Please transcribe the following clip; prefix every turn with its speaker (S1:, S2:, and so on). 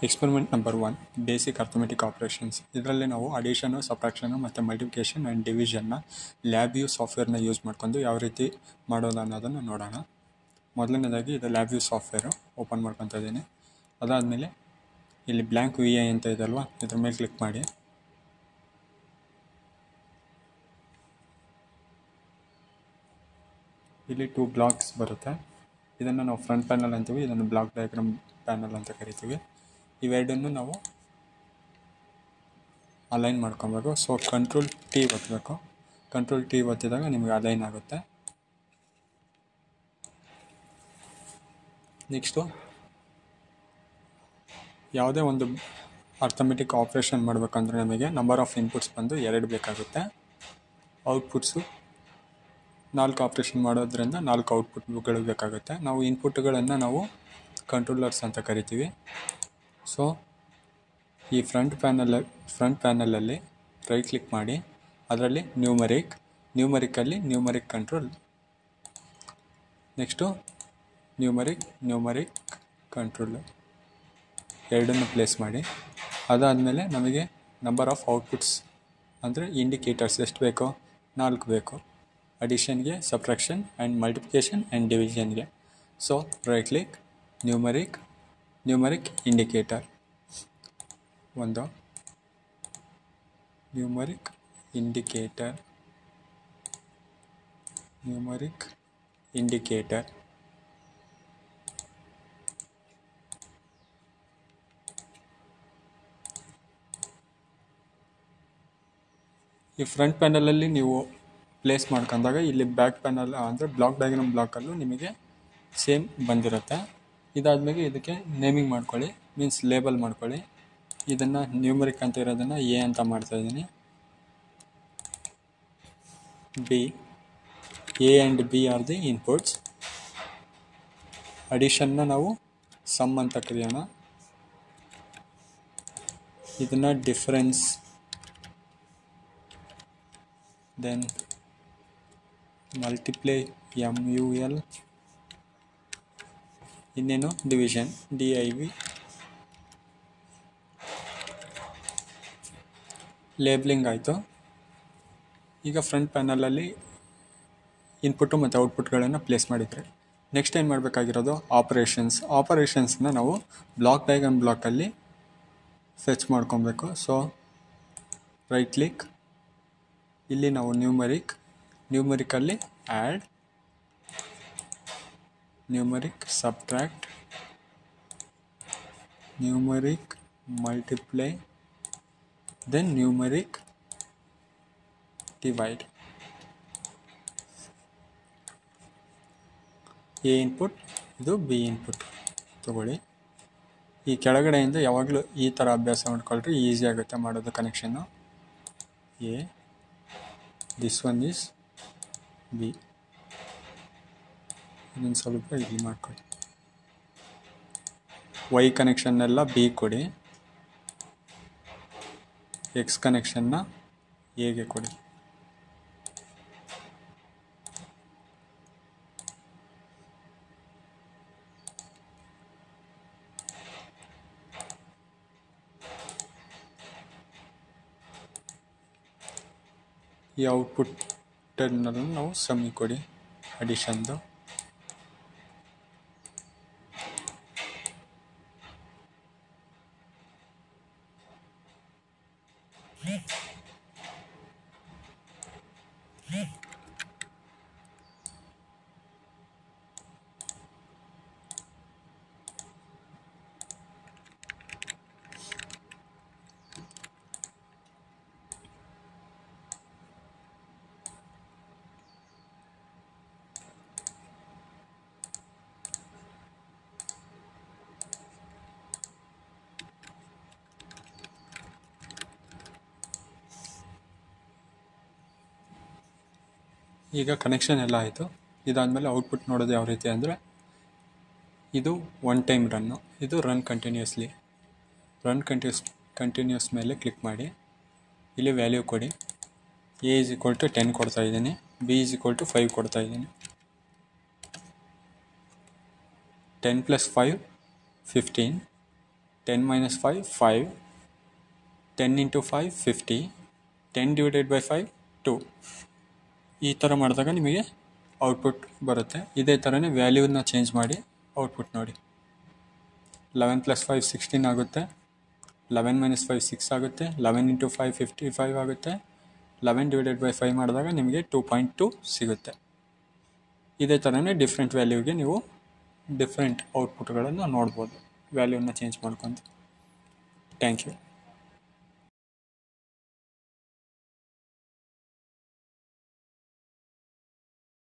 S1: experiment number one basic arithmetic operations ಇದರಲ್ಲಿ ನಾವು addition subtraction ಮತ್ತು ಮಲ್ಟಿಪ್ಲಿಕೇಶನ್ ಆ್ಯಂಡ್ ಡಿವಿಷನ್ನ ಲ್ಯಾಬ್ ಯೂ ಸಾಫ್ಟ್ವೇರ್ನ ಯೂಸ್ ಮಾಡ್ಕೊಂಡು ಯಾವ ರೀತಿ ಮಾಡೋದು ಅನ್ನೋದನ್ನು ನೋಡೋಣ ಮೊದಲನೇದಾಗಿ ಇದು ಲ್ಯಾಬ್ ಯೂ ಸಾಫ್ಟ್ವೇರು ಓಪನ್ ಮಾಡ್ಕೊತಾ ಇದ್ದೀನಿ ಅದಾದಮೇಲೆ ಇಲ್ಲಿ ಬ್ಲ್ಯಾಂಕ್ ವಿ ಐ ಅಂತ ಇದೆ ಅಲ್ವಾ ಇದ್ರ ಮೇಲೆ ಕ್ಲಿಕ್ ಮಾಡಿ ಇಲ್ಲಿ ಟೂ ಬ್ಲಾಕ್ಸ್ ಬರುತ್ತೆ ಇದನ್ನು ನಾವು ಫ್ರಂಟ್ ಪ್ಯಾನಲ್ ಅಂತೀವಿ ಇದನ್ನು ಬ್ಲಾಕ್ ಡಯಾಗ್ರಾಮ್ ಪ್ಯಾನಲ್ ಅಂತ ಕರಿತೀವಿ ಇವೆರಡನ್ನು ನಾವು ಅಲೈನ್ ಮಾಡ್ಕೊಬೇಕು ಸೊ ಕಂಟ್ರೋಲ್ ಟಿ ಒತ್ತಬೇಕು ಕಂಟ್ರೋಲ್ ಟಿ ಒತ್ತಿದಾಗ ನಿಮಗೆ ಅಲೈನ್ ಆಗುತ್ತೆ ನೆಕ್ಸ್ಟು ಯಾವುದೇ ಒಂದು ಅರ್ಥಮೆಟಿಕ್ ಆಪ್ರೇಷನ್ ಮಾಡಬೇಕಂದ್ರೆ ನಮಗೆ ನಂಬರ್ ಆಫ್ ಇನ್ಪುಟ್ಸ್ ಬಂದು ಎರಡು ಬೇಕಾಗುತ್ತೆ ಔಟ್ಪುಟ್ಸು ನಾಲ್ಕು ಆಪ್ರೇಷನ್ ಮಾಡೋದ್ರಿಂದ ನಾಲ್ಕು ಔಟ್ಪುಟ್ಗಳು ಬೇಕಾಗುತ್ತೆ ನಾವು ಇನ್ಪುಟ್ಗಳನ್ನು ನಾವು ಕಂಟ್ರೋಲರ್ಸ್ ಅಂತ ಕರಿತೀವಿ ಸೊ ಈ ಫ್ರಂಟ್ ಪ್ಯಾನಲ್ ಫ್ರಂಟ್ ಪ್ಯಾನಲಲ್ಲಿ ರೈಟ್ ಕ್ಲಿಕ್ ಮಾಡಿ ಅದರಲ್ಲಿ ನ್ಯೂಮರಿಕ್ ನ್ಯೂಮರಿಕಲ್ಲಿ numeric control next numeric numeric control ಎರಡನ್ನು ಪ್ಲೇಸ್ ಮಾಡಿ ಅದಾದಮೇಲೆ ನಮಗೆ ನಂಬರ್ ಆಫ್ ಔಟ್ಪುಟ್ಸ್ ಅಂದರೆ ಇಂಡಿಕೇಟರ್ಸ್ ಎಷ್ಟು ಬೇಕೋ ನಾಲ್ಕು ಬೇಕು ಅಡಿಷನ್ಗೆ ಸಬ್ಟ್ರಾಕ್ಷನ್ ಆ್ಯಂಡ್ ಮಲ್ಟಿಪ್ಲಿಕೇಶನ್ ಆ್ಯಂಡ್ ಡಿವಿಷನ್ಗೆ so right click numeric numeric indicator ಒಂದು ನ್ಯೂಮರಿಕ್ ಇಂಡಿಕೇಟರ್ ನ್ಯೂಮರಿಕ್ ಇಂಡಿಕೇಟರ್ ಈ ಫ್ರಂಟ್ ಪ್ಯಾನಲಲ್ಲಿ ನೀವು ಪ್ಲೇಸ್ ಮಾಡ್ಕೊಂಡಾಗ ಇಲ್ಲಿ ಬ್ಯಾಕ್ ಪ್ಯಾನಲ್ ಅಂದರೆ ಬ್ಲಾಕ್ ಡಯಾಗ್ರಾಮ್ ಬ್ಲಾಕಲ್ಲೂ ನಿಮಗೆ ಸೇಮ್ ಬಂದಿರುತ್ತೆ ಇದಾದಮೇಲೆ ಇದಕ್ಕೆ ನೇಮಿಂಗ್ ಮಾಡ್ಕೊಳ್ಳಿ ಮೀನ್ಸ್ ಲೇಬಲ್ ಮಾಡ್ಕೊಳ್ಳಿ ಇದನ್ನು ನ್ಯೂಮರಿಕ್ ಅಂತ ಇರೋದನ್ನು ಎ ಅಂತ ಮಾಡ್ತಾಯಿದ್ದೀನಿ B A and B are the inputs ಅಡಿಷನ್ನ ನಾವು ಸಮ್ ಅಂತ ಕರೆಯೋಣ ಇದನ್ನು difference then multiply M U L ಇನ್ನೇನು division D I V labelling ಆಯಿತು ಈಗ ಫ್ರಂಟ್ ಪ್ಯಾನಲಲ್ಲಿ ಇನ್ಪುಟ್ಟು ಮತ್ತು ಔಟ್ಪುಟ್ಗಳನ್ನು ಪ್ಲೇಸ್ ಮಾಡಿದರೆ ನೆಕ್ಸ್ಟ್ ಏನು ಮಾಡಬೇಕಾಗಿರೋದು ಆಪರೇಷನ್ಸ್ ಆಪರೇಷನ್ಸ್ನ ನಾವು ಬ್ಲಾಕ್ ಡಯಾಗ್ರಾಮ್ ಬ್ಲಾಕಲ್ಲಿ ಫೆಚ್ ಮಾಡ್ಕೊಬೇಕು ಸೊ ರೈಟ್ ಕ್ಲಿಕ್ ಇಲ್ಲಿ ನಾವು ನ್ಯೂಮರಿಕ್ ನ್ಯೂಮರಿಕಲ್ಲಿ add numeric subtract numeric multiply then numeric divide A input ಇದು ಬಿ ಇನ್ಪುಟ್ ತಗೊಳ್ಳಿ ಈ ಕೆಳಗಡೆಯಿಂದ ಯಾವಾಗಲೂ ಈ ಥರ ಅಭ್ಯಾಸ ಮಾಡ್ಕೊಳ್ರಿ ಈಸಿ ಆಗುತ್ತೆ ಮಾಡೋದು ಕನೆಕ್ಷನ್ನು A this one is B ಇನ್ನೊಂದು ಸ್ವಲ್ಪ ಇಲ್ಲಿ ಮಾಡ್ಕೊಳ್ಳಿ ವೈ ಕನೆಕ್ಷನ್ನೆಲ್ಲ ಬಿ ಕೊಡಿ ಎಕ್ಸ್ ಕನೆಕ್ಷನ್ನ ಎಗೆ ಕೊಡಿ ಈ ಔಟ್ಪುಟ್ ಟರ್ಮಿನಲ್ ನಾವು ಸಮ್ಮಿ ಕೊಡಿ ಅಡಿಷನ್ದು ಈಗ ಕನೆಕ್ಷನ್ ಎಲ್ಲ ಆಯಿತು ಇದಾದಮೇಲೆ ಔಟ್ಪುಟ್ ನೋಡೋದು ಯಾವ ರೀತಿ ಅಂದರೆ ಇದು ಒನ್ ಟೈಮ್ ರನ್ನು ಇದು run continuously run continuous continuous ಮೇಲೆ ಕ್ಲಿಕ್ ಮಾಡಿ ಇಲ್ಲಿ ವ್ಯಾಲ್ಯೂ ಕೊಡಿ A is equal to ten ಕೊಡ್ತಾ ಇದ್ದೀನಿ B is equal to five ಕೊಡ್ತಾ ಇದ್ದೀನಿ ten plus five fifteen ten minus five five ten into five fifty ten divided by five two ಈ ಥರ ಮಾಡಿದಾಗ ನಿಮಗೆ ಔಟ್ಪುಟ್ ಬರುತ್ತೆ ಇದೇ ಥರನೇ ವ್ಯಾಲ್ಯೂನ ಚೇಂಜ್ ಮಾಡಿ ಔಟ್ಪುಟ್ ನೋಡಿ ಲೆವೆನ್ ಪ್ಲಸ್ ಫೈವ್ ಸಿಕ್ಸ್ಟೀನ್ ಆಗುತ್ತೆ ಲೆವೆನ್ ಮೈನಸ್ ಫೈವ್ ಸಿಕ್ಸ್ ಆಗುತ್ತೆ eleven into five fifty five ಆಗುತ್ತೆ ಲೆವೆನ್ ಡಿವೈಡೆಡ್ ಬೈ ಫೈವ್ ಮಾಡಿದಾಗ ನಿಮಗೆ ಟೂ ಪಾಯಿಂಟ್ ಟು ಸಿಗುತ್ತೆ ಇದೇ ಥರನೇ ಡಿಫ್ರೆಂಟ್ ವ್ಯಾಲ್ಯೂಗೆ ನೀವು ಡಿಫ್ರೆಂಟ್ ಔಟ್ಪುಟ್ಗಳನ್ನು ನೋಡ್ಬೋದು ವ್ಯಾಲ್ಯೂನ ಚೇಂಜ್ ಮಾಡ್ಕೊಂಡು ಥ್ಯಾಂಕ್ ಯು